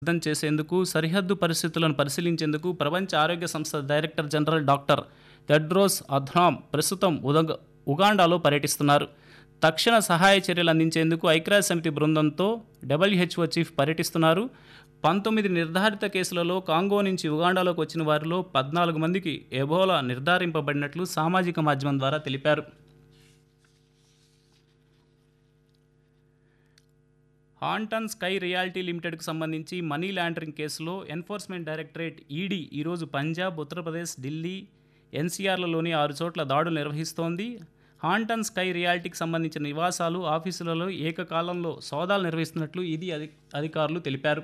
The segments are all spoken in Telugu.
సిద్ధం చేసేందుకు సరిహద్దు పరిస్థితులను పరిశీలించేందుకు ప్రపంచ ఆరోగ్య సంస్థ director general doctor Tedros Adhanom ప్రస్తుతం ఉదంగ ఉగాండాలో పర్యటిస్తున్నారు తక్షణ సహాయ చర్యలు అందించేందుకు ఐక్యరాజ్య సమితి బృందంతో డబ్ల్యూహెచ్ఓ చీఫ్ పర్యటిస్తున్నారు పంతొమ్మిది నిర్ధారిత కేసులలో కాంగో నుంచి ఉగాండాలోకి వచ్చిన వారిలో పద్నాలుగు మందికి ఎబోలా నిర్ధారింపబడినట్లు సామాజిక మాధ్యమం ద్వారా తెలిపారు హాంటన్ స్కై రియాలిటీ లిమిటెడ్కు సంబంధించి మనీ లాండరింగ్ కేసులో ఎన్ఫోర్స్మెంట్ డైరెక్టరేట్ ఈడీ ఈరోజు పంజాబ్ ఉత్తరప్రదేశ్ ఢిల్లీ ఎన్సీఆర్లలోని ఆరు చోట్ల దాడులు నిర్వహిస్తోంది హాంటన్ స్కై రియాలిటీకి సంబంధించిన నివాసాలు ఆఫీసులలో ఏకకాలంలో సోదాలు నిర్వహిస్తున్నట్లు ఇది అధి అధికారులు తెలిపారు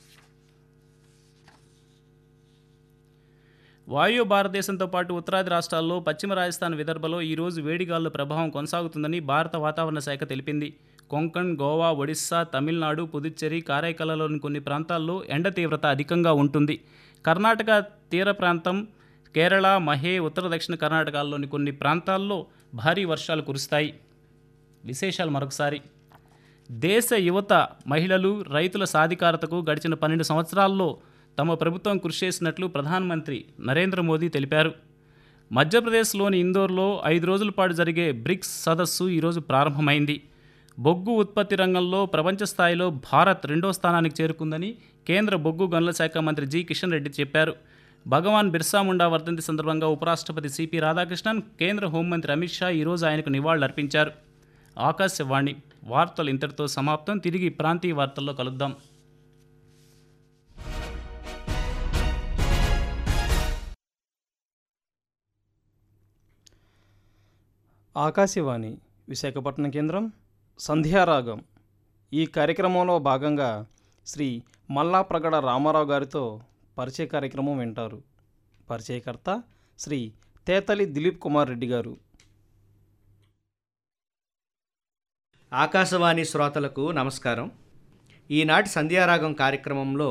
వాయు భారతదేశంతో పాటు ఉత్తరాది రాష్ట్రాల్లో పశ్చిమ రాజస్థాన్ విదర్భలో ఈరోజు వేడిగాలుల ప్రభావం కొనసాగుతుందని భారత వాతావరణ శాఖ తెలిపింది కొంకణ్ గోవా ఒడిస్సా తమిళనాడు పుదుచ్చేరి కారైకలలోని కొన్ని ప్రాంతాల్లో ఎండ తీవ్రత అధికంగా ఉంటుంది కర్ణాటక తీర ప్రాంతం కేరళ మహే ఉత్తర దక్షిణ కర్ణాటకలోని కొన్ని ప్రాంతాల్లో భారీ వర్షాలు కురుస్తాయి విశేషాలు మరొకసారి దేశ యువత మహిళలు రైతుల సాధికారతకు గడిచిన పన్నెండు సంవత్సరాల్లో తమ ప్రభుత్వం కృషి చేసినట్లు ప్రధానమంత్రి నరేంద్ర మోదీ తెలిపారు మధ్యప్రదేశ్లోని ఇందోర్లో ఐదు రోజుల పాటు జరిగే బ్రిక్స్ సదస్సు ఈరోజు ప్రారంభమైంది బొగ్గు ఉత్పత్తి రంగంలో ప్రపంచ స్థాయిలో భారత్ రెండో స్థానానికి చేరుకుందని కేంద్ర బొగ్గు గనుల శాఖ మంత్రి జి కిషన్ రెడ్డి చెప్పారు భగవాన్ బిర్సా ముండా వర్ధంతి సందర్భంగా ఉపరాష్ట్రపతి సిపి రాధాకృష్ణన్ కేంద్ర హోంమంత్రి అమిత్ షా ఈరోజు ఆయనకు నివాళులర్పించారు ఆకాశవాణి వార్తలు ఇంతటితో సమాప్తం తిరిగి ప్రాంతీయ వార్తల్లో కలుద్దాం ఆకాశవాణి విశాఖపట్నం కేంద్రం సంధ్యారాగం ఈ కార్యక్రమంలో భాగంగా శ్రీ మల్లాప్రగడ రామారావు గారితో పరిచయ కార్యక్రమం వింటారు పరిచయకర్త శ్రీ తేతలి దిలీప్ కుమార్ రెడ్డి గారు ఆకాశవాణి శ్రోతలకు నమస్కారం ఈనాటి సంధ్యారాగం కార్యక్రమంలో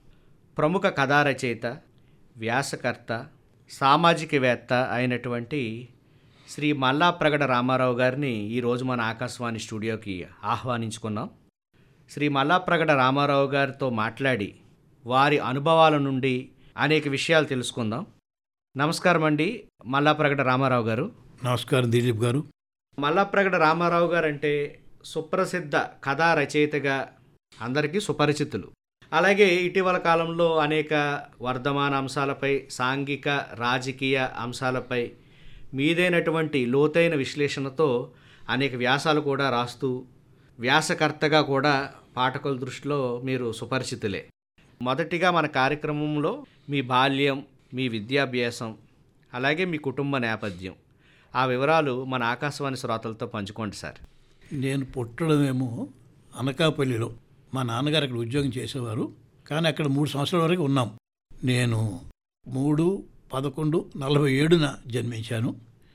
ప్రముఖ కథా రచయిత వ్యాసకర్త సామాజికవేత్త అయినటువంటి శ్రీ మల్లాప్రగడ రామారావు గారిని ఈరోజు మన ఆకాశవాణి స్టూడియోకి ఆహ్వానించుకున్నాం శ్రీ మల్లాప్రగడ రామారావు గారితో మాట్లాడి వారి అనుభవాల నుండి అనేక విషయాలు తెలుసుకుందాం నమస్కారం అండి మల్లాప్రగడ రామారావు గారు నమస్కారం దిలీప్ గారు మల్లాప్రగడ రామారావు గారు అంటే సుప్రసిద్ధ కథా రచయితగా అందరికీ సుపరిచితులు అలాగే ఇటీవల కాలంలో అనేక వర్ధమాన అంశాలపై సాంఘిక రాజకీయ అంశాలపై మీదైనటువంటి లోతైన విశ్లేషణతో అనేక వ్యాసాలు కూడా రాస్తూ వ్యాసకర్తగా కూడా పాఠకుల దృష్టిలో మీరు సుపరిచితులే మొదటిగా మన కార్యక్రమంలో మీ బాల్యం మీ విద్యాభ్యాసం అలాగే మీ కుటుంబ నేపథ్యం ఆ వివరాలు మన ఆకాశవాణి శ్రోతలతో పంచుకోండి సార్ నేను పుట్టడమేమో అనకాపల్లిలో మా నాన్నగారు అక్కడ ఉద్యోగం చేసేవారు కానీ అక్కడ మూడు సంవత్సరాల వరకు ఉన్నాం నేను మూడు పదకొండు నలభై ఏడున జన్మించాను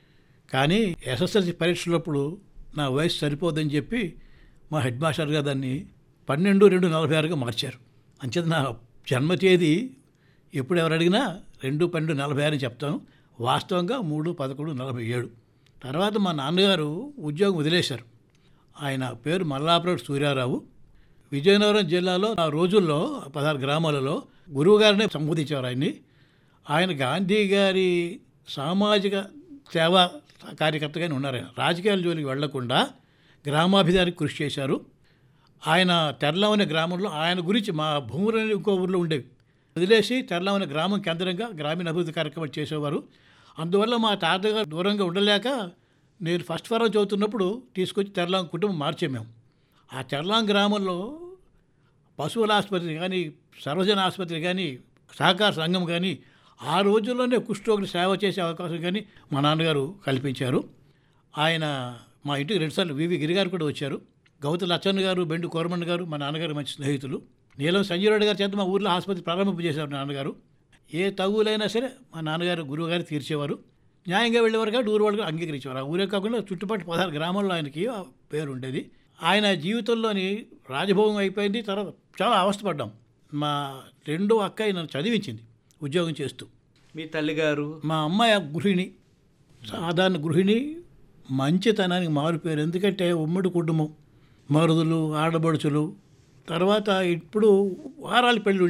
కానీ ఎస్ఎస్ఎల్సి పరీక్షలప్పుడు నా వయసు సరిపోదని చెప్పి మా హెడ్ మాస్టర్ గారు దాన్ని పన్నెండు రెండు నలభై ఆరుగా మార్చారు అంచేత నా జన్మ తేదీ ఎప్పుడు ఎవరు అడిగినా రెండు పన్నెండు నలభై ఆరు అని చెప్తాను వాస్తవంగా మూడు పదకొండు నలభై ఏడు తర్వాత మా నాన్నగారు ఉద్యోగం వదిలేశారు ఆయన పేరు మల్లాపురం సూర్యారావు విజయనగరం జిల్లాలో ఆ రోజుల్లో పదహారు గ్రామాలలో గురువుగారినే సంబోధించేవారు ఆయన్ని ఆయన గాంధీ గారి సామాజిక సేవా కార్యకర్తగానే ఉన్నారు ఆయన రాజకీయాల జోలికి వెళ్లకుండా గ్రామాభివృద్ధికి కృషి చేశారు ఆయన తెరలం అనే గ్రామంలో ఆయన గురించి మా భూములని ఇంకో ఊర్లో ఉండేవి వదిలేసి తెరలం అనే గ్రామం కేంద్రంగా గ్రామీణ అభివృద్ధి కార్యక్రమం చేసేవారు అందువల్ల మా తాతగారు దూరంగా ఉండలేక నేను ఫస్ట్ ఫారం చదువుతున్నప్పుడు తీసుకొచ్చి తెరలాం కుటుంబం మార్చాం మేము ఆ తెరలాం గ్రామంలో పశువుల ఆసుపత్రి కానీ సర్వజన ఆసుపత్రి కానీ సహకార సంఘం కానీ ఆ రోజుల్లోనే కుష్ఠరోగులు సేవ చేసే అవకాశం కానీ మా నాన్నగారు కల్పించారు ఆయన మా ఇంటికి రెండుసార్లు వివి గిరి గారు కూడా వచ్చారు గౌతు లచ్చన్న గారు బెండు కోరమన్న గారు మా నాన్నగారు మంచి స్నేహితులు నీలం సంజయ్ రెడ్డి గారి చేత మా ఊర్లో ఆసుపత్రి ప్రారంభింపు చేశారు నాన్నగారు ఏ తగులైనా సరే మా నాన్నగారు గురువు గారు తీర్చేవారు న్యాయంగా వెళ్ళేవారు కాబట్టి ఊరు వాళ్ళు అంగీకరించేవారు ఆ ఊరే కాకుండా చుట్టుపక్కల పదహారు గ్రామాల్లో ఆయనకి ఆ పేరు ఉండేది ఆయన జీవితంలోని రాజభోగం అయిపోయింది తర్వాత చాలా అవస్థపడ్డాం మా రెండో అక్కయ్య నన్ను చదివించింది ఉద్యోగం చేస్తూ మీ తల్లిగారు మా అమ్మాయి గృహిణి సాధారణ గృహిణి మంచితనానికి మారిపోయారు ఎందుకంటే ఉమ్మడి కుటుంబం మరుదులు ఆడబడుచులు తర్వాత ఇప్పుడు వారాల పెళ్ళి